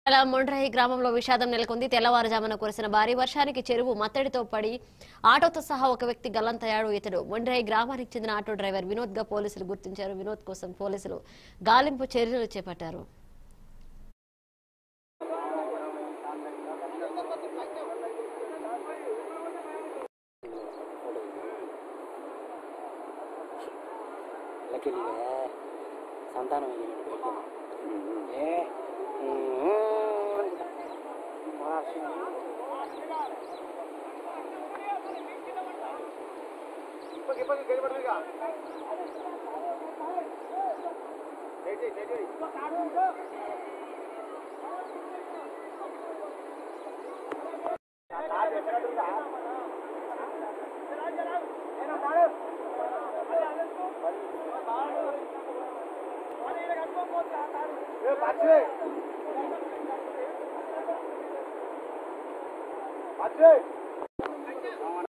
అలా మొండ్రహి గ్రామంలో విషాదం నెలకొంది తెల్లవారుజామున కురిసిన భారీ వర్షానికి చెరువు మత్తడితో పడి ఆటోతో సహా ఒక వ్యక్తి గల్లంతయ్యాడు ఇతడు మొండ్రహి గ్రామానికి చెందిన ఆటో డ్రైవర్ వినోద్ గా పోలీసులు గుర్తించారు వినోద్ కోసం పోలీసులు గాలింపు చర్యలు చేపట్టారు లక్కీగా సంతానం ఏ పచ్చే